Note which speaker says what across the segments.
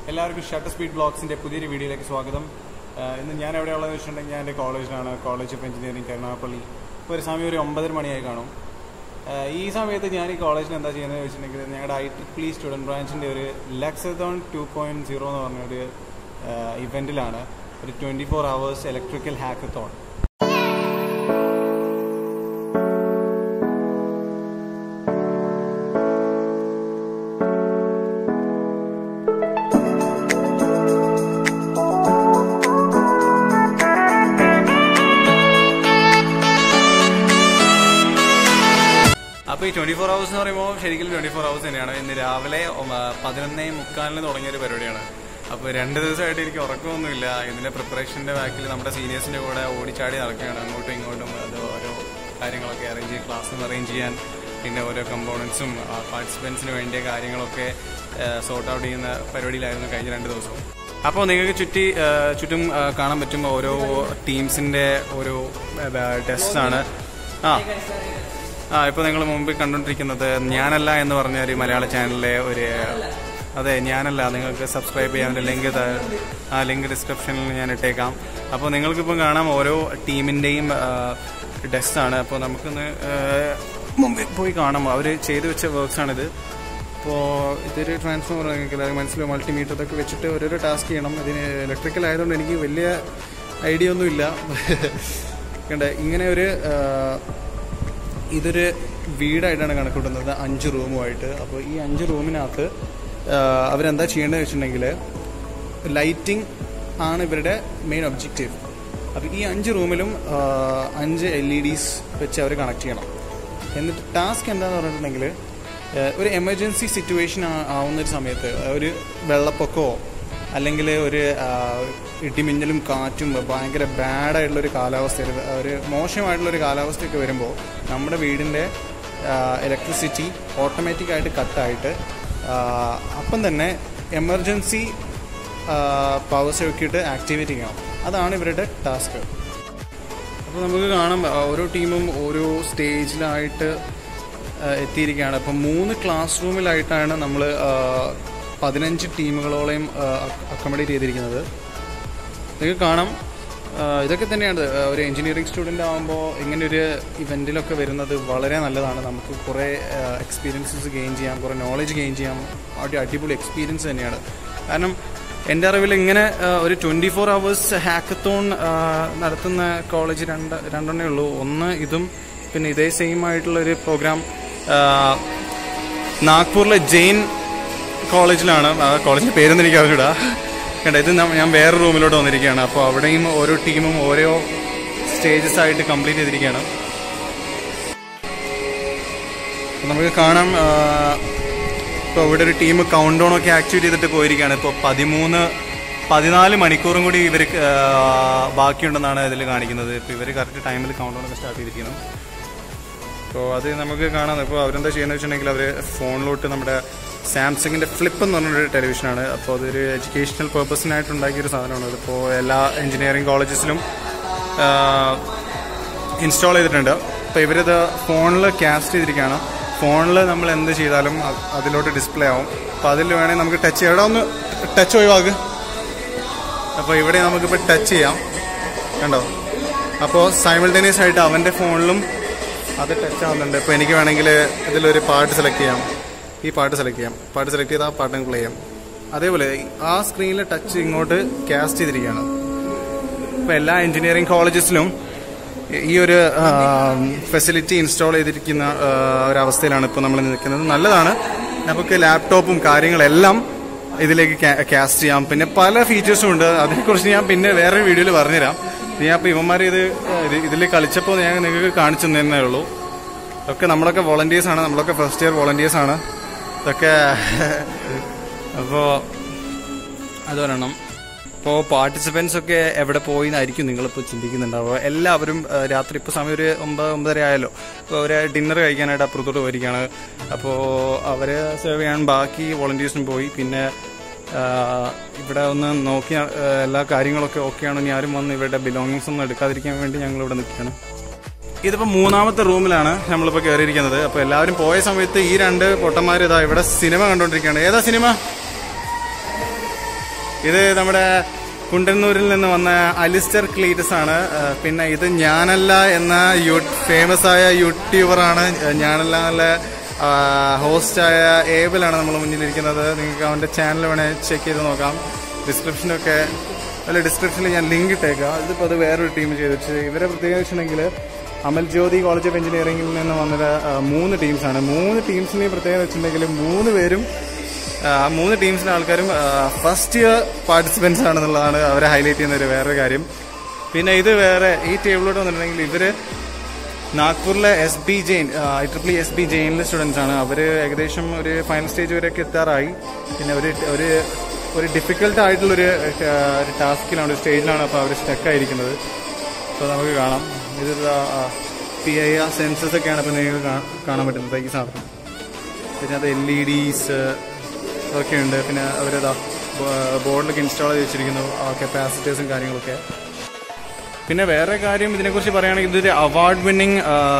Speaker 1: എല്ലാവർക്കും shutter speed ബ്ലോഗ്സിന്റെ പുതിയൊരു വീഡിയോയിലേക്ക് സ്വാഗതം ആഹ് ഇന്ന് ഞാൻ എവിടെയുള്ളതെന്ന് വെച്ചിട്ടുണ്ടെങ്കിൽ ഞാൻ എൻ്റെ കോളേജിലാണ് കോളേജ് ഓഫ് എഞ്ചിനീയറിംഗ് കരുനാഗപ്പള്ളി ഇപ്പോൾ ഒരു സമയം ഒരു ഒമ്പതര മണിയായി കാണും ആഹ് ഈ സമയത്ത് ഞാൻ ഈ കോളേജിൽ എന്താ ചെയ്യുന്നത് വെച്ചിട്ടുണ്ടെങ്കിൽ ഞങ്ങളുടെ ഐ ട്രിപ്ലി സ്റ്റുഡൻറ് ബ്രാഞ്ചിൻ്റെ ഒരു ലക്സത്തോൺ ടു പോയിൻറ്റ് സീറോ എന്ന് പറഞ്ഞൊരു ഇവൻറ്റിലാണ് ഒരു twenty four hours electrical hackathon അപ്പോൾ ഈ ട്വൻറ്റി ഫോർ ഹവേഴ്സ് എന്ന് പറയുമ്പോൾ ശരിക്കും ട്വൻറ്റി ഫോർ ഹവേഴ്സ് തന്നെയാണ് ഇന്ന് രാവിലെ ഒമ്പ- പതിനൊന്നേ മുക്കാലിന് തുടങ്ങിയ ഒരു പരിപാടിയാണ് അപ്പോൾ രണ്ട് ദിവസമായിട്ട് എനിക്ക് ഉറക്കമൊന്നുമില്ല ഇതിൻ്റെ പ്രിപ്പറേഷൻ്റെ ബാക്കിൽ നമ്മുടെ സീനിയേഴ്സിൻ്റെ കൂടെ ഓടിച്ചാടി നടക്കുകയാണ് അങ്ങോട്ടും ഇങ്ങോട്ടും അത് ഓരോ കാര്യങ്ങളൊക്കെ അറേഞ്ച് ചെയ്ത് ക്ലാസ്സും അറേഞ്ച് ചെയ്യാൻ പിന്നെ ഓരോ കമ്പോണൻസും പാർട്ടിസിപ്പൻസിന് വേണ്ടിയ കാര്യങ്ങളൊക്കെ സോർട്ട് ഔട്ട് ചെയ്യുന്ന പരിപാടിയിലായിരുന്നു കഴിഞ്ഞ രണ്ട് ദിവസവും അപ്പോൾ നിങ്ങൾക്ക് ചുറ്റി ആ, ചുറ്റും ആ, കാണാൻ പറ്റും ഓരോ ടീംസിൻ്റെ ഓരോ ടെസ്റ്റ് ആണ് ആ ആ ഇപ്പോൾ നിങ്ങൾ മുമ്പിൽ കണ്ടുകൊണ്ടിരിക്കുന്നത് ഞാനല്ല എന്ന് പറഞ്ഞ ഒരു മലയാള ചാനലിലെ ഒരു അതെ ഞാനല്ല നിങ്ങൾക്ക് സബ്സ്ക്രൈബ് ചെയ്യാൻ ലിങ്ക് ആ ലിങ്ക് ഡിസ്ക്രിപ്ഷനിൽ ഞാൻ ഇട്ടേക്കാം അപ്പോൾ നിങ്ങൾക്കിപ്പം കാണാം ഓരോ ടീമിൻ്റെയും ടെസ്റ്റ് ആണ് അപ്പോൾ നമുക്കൊന്ന് ആ, മുമ്പിൽ പോയി കാണാം അവർ ചെയ്തു വെച്ച വർക്ക്സ് ആണിത് അപ്പോൾ ഇതൊരു ട്രാൻസ്ഫോമർ നിങ്ങൾക്ക് എല്ലാവരും മനസ്സിലാവും മൾട്ടിമീറ്റർ ഇതൊക്കെ വെച്ചിട്ട് ഓരോരോ ടാസ്ക് ചെയ്യണം ഇതിന് ഇലക്ട്രിക്കൽ ആയതുകൊണ്ട് എനിക്ക് വലിയ ഐഡിയ ഒന്നുമില്ല കണ്ട ഇങ്ങനെ ഒരു ആ, ഇതൊരു വീടായിട്ടാണ് കണക്കൂട്ടുന്നത് അഞ്ച് റൂമുമായിട്ട് അപ്പോൾ ഈ അഞ്ച് റൂമിനകത്ത് ആ, അവരെന്താ ചെയ്യേണ്ടതെന്ന് വെച്ചിട്ടുണ്ടെങ്കിൽ ലൈറ്റിംഗ് ആണ് ഇവരുടെ മെയിൻ ഒബ്ജക്റ്റീവ് അപ്പോൾ ഈ അഞ്ച് റൂമിലും ആ, അഞ്ച് എൽ ഇ ഡിസ് വെച്ച് അവർ കണക്ട് ചെയ്യണം എന്നിട്ട് ടാസ്ക് എന്താന്ന് പറഞ്ഞിട്ടുണ്ടെങ്കിൽ ആ, ഒരു എമർജൻസി സിറ്റുവേഷൻ ആവുന്ന ഒരു സമയത്ത് ഒരു വെള്ളപ്പൊക്കമോ അല്ലെങ്കിൽ ഒരു ആ, ഇടിമിന്നലും കാറ്റും ഭയങ്കര ബാഡായിട്ടുള്ള ഒരു കാലാവസ്ഥ ഒരു മോശമായിട്ടുള്ള ഒരു കാലാവസ്ഥയൊക്കെ വരുമ്പോൾ നമ്മുടെ വീടിൻ്റെ ഇലക്ട്രിസിറ്റി ഓട്ടോമാറ്റിക്കായിട്ട് കട്ടായിട്ട് അപ്പം തന്നെ എമർജൻസി പവർ സർക്യൂട്ട് ആക്ടിവേറ്റ് ചെയ്യണം അതാണ് ഇവരുടെ ടാസ്ക് അപ്പോൾ നമുക്ക് കാണാം ആ, ഓരോ ടീമും ഓരോ സ്റ്റേജിലായിട്ട് ആ, എത്തിയിരിക്കുകയാണ് അപ്പം മൂന്ന് ക്ലാസ് റൂമിലായിട്ടാണ് നമ്മൾ പതിനഞ്ച് ടീമുകളോളം അക്കോമഡേറ്റ് ചെയ്തിരിക്കുന്നത് നിങ്ങൾക്ക് കാണാം ആ, ഇതൊക്കെ തന്നെയാണ് ആ, ഒരു എഞ്ചിനീയറിംഗ് സ്റ്റുഡൻ്റ് ആകുമ്പോൾ ഇങ്ങനെ ഒരു ഇവൻറ്റിലൊക്കെ വരുന്നത് വളരെ നല്ലതാണ് നമുക്ക് കുറേ എക്സ്പീരിയൻസസ് ഗെയിൻ ചെയ്യാം കുറേ നോളജ് ഗെയിൻ ചെയ്യാം അടി അടിപൊളി എക്സ്പീരിയൻസ് തന്നെയാണ് കാരണം എൻ്റെ അറിവിൽ ഇങ്ങനെ ആ, ഒരു ട്വൻറ്റി ഫോർ അവേഴ്സ് ഹാക്കത്തോൺ നടത്തുന്ന കോളേജ് രണ്ട് രണ്ടെണ്ണേ ഉള്ളൂ ഒന്ന് ഇതും പിന്നെ ഇതേ സെയിം ആയിട്ടുള്ള ഒരു പ്രോഗ്രാം നാഗ്പൂരിലെ ജെയിൻ കോളേജിലാണ് ആ കോളേജിന്റെ പേരൊന്നും എനിക്ക് അറിഞ്ഞൂടാ കണ്ട ഇത് ന- ഞാൻ വേറെ റൂമിലോട്ട് വന്നിരിക്കുകയാണ് അപ്പോൾ അവിടെയും ഓരോ ടീമും ഓരോ സ്റ്റേജസ് ആയിട്ട് കംപ്ലീറ്റ് ചെയ്തിരിക്കുകയാണ് അപ്പോൾ നമുക്ക് കാണാം ഇപ്പോൾ ഇവിടെ ഒരു ടീം കൗണ്ട് ഡൗൺ ഒക്കെ ആക്ടിവേറ്റ് ചെയ്തിട്ട് പോയിരിക്കുകയാണ് ഇപ്പോൾ പതിമൂന്ന് പതിനാല് മണിക്കൂറും കൂടി ഇവർ ബാക്കിയുണ്ടെന്നാണ് ഇതിൽ കാണിക്കുന്നത് ഇപ്പോൾ ഇവർ കറക്റ്റ് ടൈമിൽ കൗണ്ട് ഡൗൺ ഒക്കെ സ്റ്റാർട്ട് ചെയ്തിരിക്കുന്നു അപ്പോൾ അത് നമുക്ക് കാണാം ഇപ്പോൾ അവരെന്താ ചെയ്യുന്നത് വെച്ചിട്ടുണ്ടെങ്കിൽ അവർ ഫോണിലോട്ട് നമ്മുടെ സാംസങ്ങിൻ്റെ ഫ്ലിപ്പ് എന്ന് പറഞ്ഞൊരു ടെലിവിഷനാണ് അപ്പോൾ അതൊരു എഡ്യൂക്കേഷണൽ പർപ്പസിനായിട്ട് ഉണ്ടാക്കിയൊരു സാധനമാണ് അതിപ്പോൾ എല്ലാ എഞ്ചിനീയറിംഗ് കോളേജസിലും ഇൻസ്റ്റാൾ ചെയ്തിട്ടുണ്ട് അപ്പോൾ ഇവരിത് ഫോണിൽ കാസ്റ്റ് ചെയ്തിരിക്കുകയാണ് ഫോണിൽ നമ്മൾ എന്ത് ചെയ്താലും അത് അതിലോട്ട് ഡിസ്പ്ലേ ആവും അപ്പോൾ അതിൽ വേണമെങ്കിൽ നമുക്ക് ടച്ച് ചെയ്യാം എവിടെ ഒന്ന് ടച്ച് ഒഴിവാക്ക് അപ്പോൾ ഇവിടെ നമുക്കിപ്പോൾ ടച്ച് ചെയ്യാം കണ്ടോ അപ്പോൾ സൈമിൾട്ടേനിയസ് ആയിട്ട് അവൻ്റെ ഫോണിലും അത് ടച്ച് ആവുന്നുണ്ട് ഇപ്പോൾ എനിക്ക് വേണമെങ്കിൽ ഇതിലൊരു പാട്ട് സെലക്ട് ചെയ്യാം ഈ പാട്ട് സെലക്ട് ചെയ്യാം പാട്ട് സെലക്ട് ചെയ്താൽ ആ പാട്ട് പ്ലേ ചെയ്യാം അതേപോലെ ആ സ്ക്രീനിൽ ടച്ച് ഇങ്ങോട്ട് കാസ്റ്റ് ചെയ്തിരിക്കുകയാണ് ഇപ്പോൾ എല്ലാ എഞ്ചിനീയറിംഗ് കോളേജസിലും ഈ ഒരു ഫെസിലിറ്റി ഇൻസ്റ്റാൾ ചെയ്തിരിക്കുന്ന ആ, ഒരവസ്ഥയിലാണ് ഇപ്പോൾ നമ്മൾ നിൽക്കുന്നത് നല്ലതാണ് നമുക്ക് ലാപ്ടോപ്പും കാര്യങ്ങളെല്ലാം ഇതിലേക്ക് കാസ്റ്റ് ചെയ്യാം പിന്നെ പല ഫീച്ചേഴ്സും ഉണ്ട് അതിനെക്കുറിച്ച് ഞാൻ പിന്നെ വേറൊരു വീഡിയോയിൽ പറഞ്ഞുതരാം ഞാൻ അപ്പോൾ ഇവന്മാർ ഇത് ഇതിൽ കളിച്ചപ്പോൾ ഞാൻ നിങ്ങൾക്ക് കാണിച്ചു തന്നേ ഉള്ളൂ ഇതൊക്കെ നമ്മളൊക്കെ വോളണ്ടിയേഴ്സ് ആണ് നമ്മളൊക്കെ ഫസ്റ്റ് ഇയർ വോളണ്ടിയേഴ്സ് ആണ് ഇതൊക്കെ അപ്പോൾ അത് പറയണം ഇപ്പോൾ പാർട്ടിസിപ്പൻസ് ഒക്കെ എവിടെ പോയി എന്നായിരിക്കും നിങ്ങളിപ്പോൾ ചിന്തിക്കുന്നുണ്ടാവുക എല്ലാവരും ആ, രാത്രി ഇപ്പോൾ സമയം ഒരു ഒമ്പത് ഒമ്പതര ആയല്ലോ അപ്പോൾ അവർ ഡിന്നർ കഴിക്കാനായിട്ട് അപ്പുറത്തോട്ട് പോയിരിക്കുകയാണ് അപ്പോൾ അവരെ സെർവ് ചെയ്യാൻ ബാക്കി വോളണ്ടിയേഴ്സിനും പോയി പിന്നെ ആ, ഇവിടെ ഒന്ന് നോക്കി ആ, എല്ലാ കാര്യങ്ങളൊക്കെ ഓക്കെയാണോ ഇനി ആരും വന്ന് ഇവരുടെ ബിലോങ്ങിങ്സ് ഒന്നും എടുക്കാതിരിക്കാൻ വേണ്ടി ഞങ്ങൾ ഇവിടെ നിൽക്കുകയാണ് ഇതിപ്പോ മൂന്നാമത്തെ റൂമിലാണ് നമ്മളിപ്പോ കയറിയിരിക്കുന്നത് അപ്പൊ എല്ലാവരും പോയ സമയത്ത് ഈ രണ്ട് പൊട്ടന്മാർ ഇതാ ഇവിടെ സിനിമ കണ്ടോണ്ടിരിക്കുകയാണ് ഏതാ സിനിമ ഇത് നമ്മുടെ കുണ്ടന്നൂരിൽ നിന്ന് വന്ന അലിസ്റ്റർ ക്ലീറ്റസ് ആണ് ആ, പിന്നെ ഇത് ഞാനല്ല എന്ന യൂ ഫേമസ് ആയ യൂട്യൂബറാണ് ഞാനല്ല എന്നുള്ള ഹോസ്റ്റായ ഏബിളാണ് നമ്മൾ മുന്നിലിരിക്കുന്നത് നിങ്ങൾക്ക് അവൻ്റെ ചാനൽ വേണേൽ ചെക്ക് ചെയ്ത് നോക്കാം ഡിസ്ക്രിപ്ഷനൊക്കെ അല്ല ഡിസ്ക്രിപ്ഷനിൽ ഞാൻ ലിങ്ക് ഇട്ടേക്കാം ഇതിപ്പോൾ അത് വേറൊരു ടീം ചെയ്തിട്ട് ഇവരെ പ്രത്യേകത വെച്ചിട്ടുണ്ടെങ്കിൽ അമൽ ജ്യോതി കോളേജ് ഓഫ് എഞ്ചിനീയറിംഗിൽ നിന്ന് വന്നത് ആ, മൂന്ന് ടീംസാണ് മൂന്ന് ടീംസിനെയും പ്രത്യേകത വെച്ചിട്ടുണ്ടെങ്കിൽ മൂന്ന് പേരും ആ മൂന്ന് ടീംസിലെ ആൾക്കാരും ഫസ്റ്റ് ഇയർ പാർട്ടിസിപ്പൻസ് ആണെന്നുള്ളതാണ് അവരെ ഹൈലൈറ്റ് ചെയ്യുന്ന ഒരു വേറൊരു കാര്യം പിന്നെ ഇത് വേറെ ഈ ടേബിളോട്ട് വന്നിട്ടുണ്ടെങ്കിൽ ഇവര് നാഗ്പൂരിലെ S B Jain I triple S B ജെയിനിലെ സ്റ്റുഡൻസ് ആണ് അവർ ഏകദേശം ഒരു ഫൈനൽ സ്റ്റേജ് വരെയൊക്കെ എത്താറായി പിന്നെ ഒരു ഒരു ഒരു ഡിഫിക്കൽട്ട് ആയിട്ടുള്ളൊരു ആ, ഒരു ടാസ്കിലാണ് ഒരു സ്റ്റേജിലാണ് അപ്പോൾ അവർ സ്റ്റക്കായിരിക്കുന്നത് അപ്പോൾ നമുക്ക് കാണാം ഇത് പി ഐ ആ സെൻസസ് ഒക്കെയാണ് ഇപ്പോൾ നിങ്ങൾക്ക് കാ- കാണാൻ പറ്റുന്നത് ഈ സാധനം പിന്നെ അത് എൽ ഇ ഡീസ് ഒക്കെ ഉണ്ട് പിന്നെ അവരതാ ബോർഡിലൊക്കെ ഇൻസ്റ്റാൾ ചെയ്ത് വെച്ചിരിക്കുന്നു കപ്പാസിറ്റേഴ്സും കാര്യങ്ങളൊക്കെ പിന്നെ വേറെ കാര്യം ഇതിനെക്കുറിച്ച് പറയുകയാണെങ്കിൽ ഇതൊരു അവാർഡ് വിന്നിങ്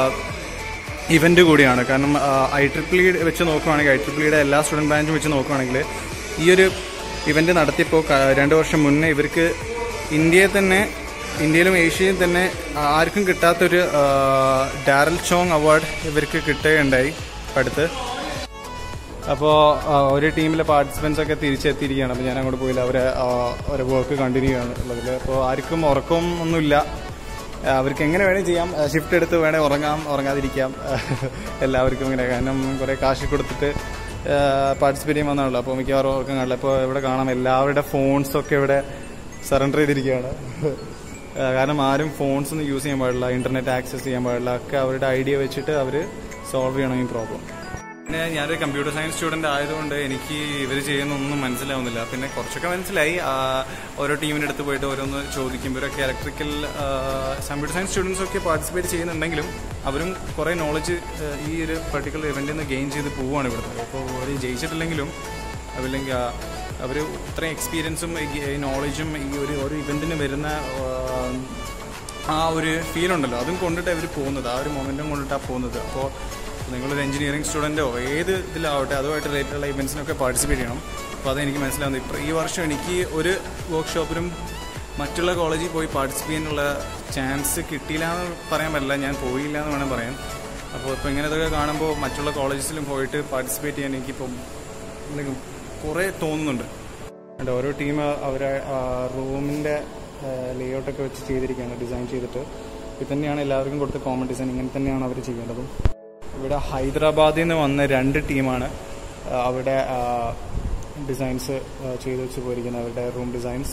Speaker 1: ഇവന്റ് കൂടിയാണ് കാരണം ഐ ട്രിപ്പിൾ ഇ വെച്ച് നോക്കുവാണെങ്കിൽ ഐ ട്രിപ്പിൾ ഇയുടെ എല്ലാ സ്റ്റുഡൻറ് ബ്രാഞ്ചും വെച്ച് നോക്കുവാണെങ്കിൽ ഈ ഒരു ഇവന്റ് നടത്തിയപ്പോൾ ക- രണ്ട് വർഷം മുന്നേ ഇവർക്ക് ഇന്ത്യയിൽ തന്നെ ഇന്ത്യയിലും ഏഷ്യയിലും തന്നെ ആർക്കും കിട്ടാത്തൊരു ആ, ഡാരൽ ചോങ് അവാർഡ് ഇവർക്ക് കിട്ടുകയുണ്ടായി അടുത്ത് അപ്പോൾ ഒരു ടീമിലെ പാർട്ടിസിപ്പൻസ് ഒക്കെ തിരിച്ചെത്തിയിരിക്കുകയാണ് അപ്പോൾ ഞാൻ അങ്ങോട്ട് പോയില്ല അവരെ ആ, അവരെ വർക്ക് കണ്ടിന്യൂ ആണ് ഉള്ളതിൽ അപ്പോൾ ആർക്കും ഉറക്കം ഒന്നുമില്ല ആ, അവർക്ക് എങ്ങനെ വേണേൽ ചെയ്യാം ഷിഫ്റ്റ് എടുത്ത് വേണേൽ ഉറങ്ങാം ഉറങ്ങാതിരിക്കാം എല്ലാവർക്കും ഇങ്ങനെ കാരണം കുറേ കാശ് കൊടുത്തിട്ട് പാർട്ടിസിപ്പേറ്റ് ചെയ്യാൻ വന്നാണല്ലോ അപ്പോൾ മിക്കവാറും ഉറക്കം കാണില്ല അപ്പോൾ ഇവിടെ കാണാം എല്ലാവരുടെ ഫോൺസൊക്കെ ഇവിടെ സറണ്ടർ ചെയ്തിരിക്കുകയാണ് ആ, കാരണം ആരും ഫോൺസ് ഒന്നും യൂസ് ചെയ്യാൻ പാടില്ല ഇന്റർനെറ്റ് ആക്സസ് ചെയ്യാൻ പാടില്ല ഒക്കെ അവരുടെ ഐഡിയ വെച്ചിട്ട് അവർ സോൾവ് ചെയ്യണം ഈ പ്രോബ്ലം പിന്നെ ഞാനൊരു കമ്പ്യൂട്ടർ സയൻസ് സ്റ്റുഡന്റ് ആയതുകൊണ്ട് എനിക്ക് ഇവർ ചെയ്യുന്നൊന്നും മനസ്സിലാവുന്നില്ല പിന്നെ കുറച്ചൊക്കെ മനസ്സിലായി ആ, ഓരോ ടീമിന്റെ അടുത്ത് പോയിട്ട് ഓരോന്ന് ചോദിക്കും ഇവരൊക്കെ ഇലക്ട്രിക്കൽ കമ്പ്യൂട്ടർ സയൻസ് സ്റ്റുഡൻസ് ഒക്കെ പാർട്ടിസിപ്പേറ്റ് ചെയ്യുന്നുണ്ടെങ്കിലും അവരും കുറേ നോളജ് ഈ ഒരു പർട്ടിക്കുലർ ഇവന്റിൽ നിന്ന് ഗെയിൻ ചെയ്ത് പോവുകയാണ് ഇവിടുത്തെ അപ്പോൾ അവർ ജയിച്ചിട്ടില്ലെങ്കിലും അവരില്ലെങ്കിൽ അവർ ഇത്രയും എക്സ്പീരിയൻസും ഈ നോളജും ഈ ഒരു ഒരു ഇവന്റിന് വരുന്ന ആ, ആ ഒരു ഫീൽ ഉണ്ടല്ലോ അതും കൊണ്ടിട്ട് അവർ പോകുന്നത് ആ ഒരു മൊമെന്റും കൊണ്ടിട്ടാണ് പോകുന്നത് അപ്പോൾ നിങ്ങളൊരു എഞ്ചിനീയറിംഗ് സ്റ്റുഡൻറ്റോ ഏത് ഇതിലാവട്ടെ അതുമായിട്ട് റിലേറ്റഡ് ഉള്ള ഇവൻസിനൊക്കെ പാർട്ടിസിപ്പേറ്റ് ചെയ്യണം അപ്പോൾ അതെനിക്ക് മനസ്സിലാവുന്നത് ഇപ്പോൾ ഈ വർഷം എനിക്ക് ഒരു വർക്ക്ഷോപ്പിനും മറ്റുള്ള കോളേജിൽ പോയി പാർട്ടിസിപ്പേറ്റ് ചെയ്യാനുള്ള ചാൻസ് കിട്ടിയില്ല എന്ന് പറയാൻ പറ്റില്ല ഞാൻ പോയില്ല എന്ന് വേണം പറയാൻ അപ്പോൾ ഇപ്പോൾ ഇങ്ങനെ ഇതൊക്കെ കാണുമ്പോൾ മറ്റുള്ള കോളേജസിലും പോയിട്ട് പാർട്ടിസിപ്പേറ്റ് ചെയ്യാൻ എനിക്കിപ്പം എന്തെങ്കിലും കുറേ തോന്നുന്നുണ്ട് and ഓരോ ടീം അവരെ റൂമിൻ്റെ ലേഔട്ടൊക്കെ വെച്ച് ചെയ്തിരിക്കുകയാണ് ഡിസൈൻ ചെയ്തിട്ട് ഇത് തന്നെയാണ് എല്ലാവർക്കും കൊടുത്ത കോമൺ ഡിസൈൻ ഇങ്ങനെ തന്നെയാണ് അവർ ചെയ്യേണ്ടതും ഇവിടെ ഹൈദരാബാദിൽ നിന്ന് വന്ന രണ്ട് ടീമാണ് ആ, അവിടെ ഡിസൈൻസ് ചെയ്ത് വെച്ച് പോയിരിക്കുന്നത് അവരുടെ റൂം ഡിസൈൻസ്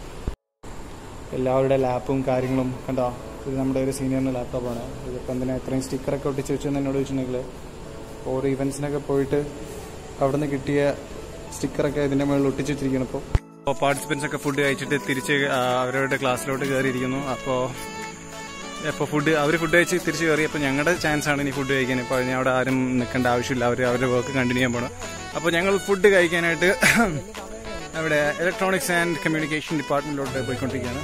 Speaker 1: എല്ലാവരുടെ ലാപ്പും കാര്യങ്ങളും കണ്ടോ ഇത് നമ്മുടെ ഒരു സീനിയറിൻ്റെ ലാപ്ടോപ്പാണ് ഇതിപ്പോൾ എന്തിനാ ഇത്രയും സ്റ്റിക്കറൊക്കെ ഒട്ടിച്ച് വെച്ചെന്ന് എന്നോട് ചോദിച്ചിട്ടുണ്ടെങ്കിൽ ഓരോ ഇവൻസിനൊക്കെ പോയിട്ട് അവിടെ നിന്ന് കിട്ടിയ സ്റ്റിക്കറൊക്കെ ഇതിന്റെ മുകളിൽ ഒട്ടിച്ച് വെച്ചിരിക്കുന്നു ഇപ്പോൾ അപ്പോൾ പാർട്ടിസിപ്പൻസ് ഒക്കെ ഫുഡ് കഴിച്ചിട്ട് തിരിച്ച് ആ, അവരുടെ ക്ലാസ്സിലോട്ട് കയറിയിരിക്കുന്നു അപ്പോൾ അപ്പോൾ ഫുഡ് അവർ ഫുഡ് കഴിച്ച് തിരിച്ച് കയറി അപ്പോൾ ഞങ്ങളുടെ ചാൻസ് ആണ് ഇനി ഫുഡ് കഴിക്കാൻ ഇപ്പോൾ ഞാൻ അവിടെ ആരും നിൽക്കേണ്ട ആവശ്യമില്ല അവർ അവരുടെ വർക്ക് കണ്ടിന്യൂ ചെയ്യാൻ പോകണം അപ്പോൾ ഞങ്ങൾ ഫുഡ് കഴിക്കാനായിട്ട് അവിടെ ഇലക്ട്രോണിക്സ് ആൻഡ് കമ്മ്യൂണിക്കേഷൻ ഡിപ്പാർട്ട്മെന്റിലോട്ട് പോയിക്കൊണ്ടിരിക്കുകയാണ്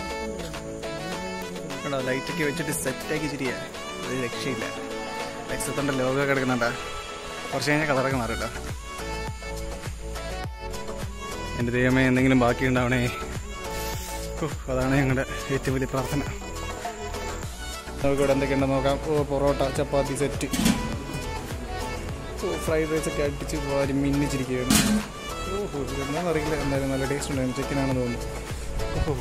Speaker 1: കേട്ടോ ലൈറ്റൊക്കെ വെച്ചിട്ട് സെറ്റാക്കി ചിരിയാ ഒരു രക്ഷയില്ല എക്സത്തൻ്റെ ലോഗോ കിടക്കുന്നുണ്ടാ കുറച്ച് കഴിഞ്ഞാൽ കളറൊക്കെ മാറും കേട്ടോ എൻ്റെ ദൈവമേ എന്തെങ്കിലും ബാക്കി ഉണ്ടാവണേ ഓ, അതാണ് ഞങ്ങളുടെ ഏറ്റവും വലിയ പ്രാർത്ഥന നമുക്കിവിടെ എന്തൊക്കെയുണ്ടെന്ന് നോക്കാം ഓ പൊറോട്ട ചപ്പാത്തി സെറ്റ് ഓ ഫ്രൈഡ് റൈസ് ഒക്കെ അടിച്ച് വാരി മിന്നിച്ചിരിക്കുകയാണ് ഓഹോ ഇതെന്താണെന്ന് അറിയില്ല എന്തായാലും നല്ല ടേസ്റ്റ് ഉണ്ടായിരുന്നു ചിക്കനാണെന്ന് തോന്നുന്നു ഓഹോ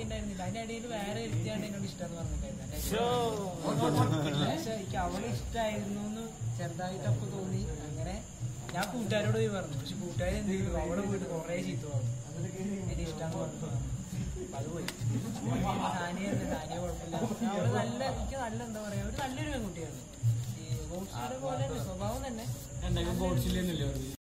Speaker 2: അറിയണ്ടായിരുന്നില്ല അതിന്റെ ഇടയിൽ വേറെ വ്യക്തിയാണ് എന്നോട് ഇഷ്ടം എന്ന് പറഞ്ഞിട്ടുണ്ടായിരുന്നു പക്ഷെ എനിക്ക് അവളെ ഇഷ്ടമായിരുന്നു എന്ന് ചെറുതായിട്ട് അപ്പൊ തോന്നി അങ്ങനെ ഞാൻ കൂട്ടുകാരോട് പോയി പറഞ്ഞു പക്ഷെ കൂട്ടുകാർ എന്ത് ചെയ്തു അവിടെ പോയിട്ട് കുറെ ചീത്ത പറഞ്ഞു എന്റെ ഇഷ്ടമാന്ന് പറഞ്ഞു അപ്പൊ അത് പോയി താനിയ താനിയ കുഴപ്പമില്ല അവള് നല്ല എനിക്ക് നല്ല എന്താ പറയാ ഒരു നല്ലൊരു പെൺകുട്ടിയാണ് ഈ ഗോഡ്സിയുടെ പോലെ തന്നെ സ്വഭാവം തന്നെ
Speaker 3: എന്തെങ്കിലും ഗോഡ്സില്ലെന്നില്ലേ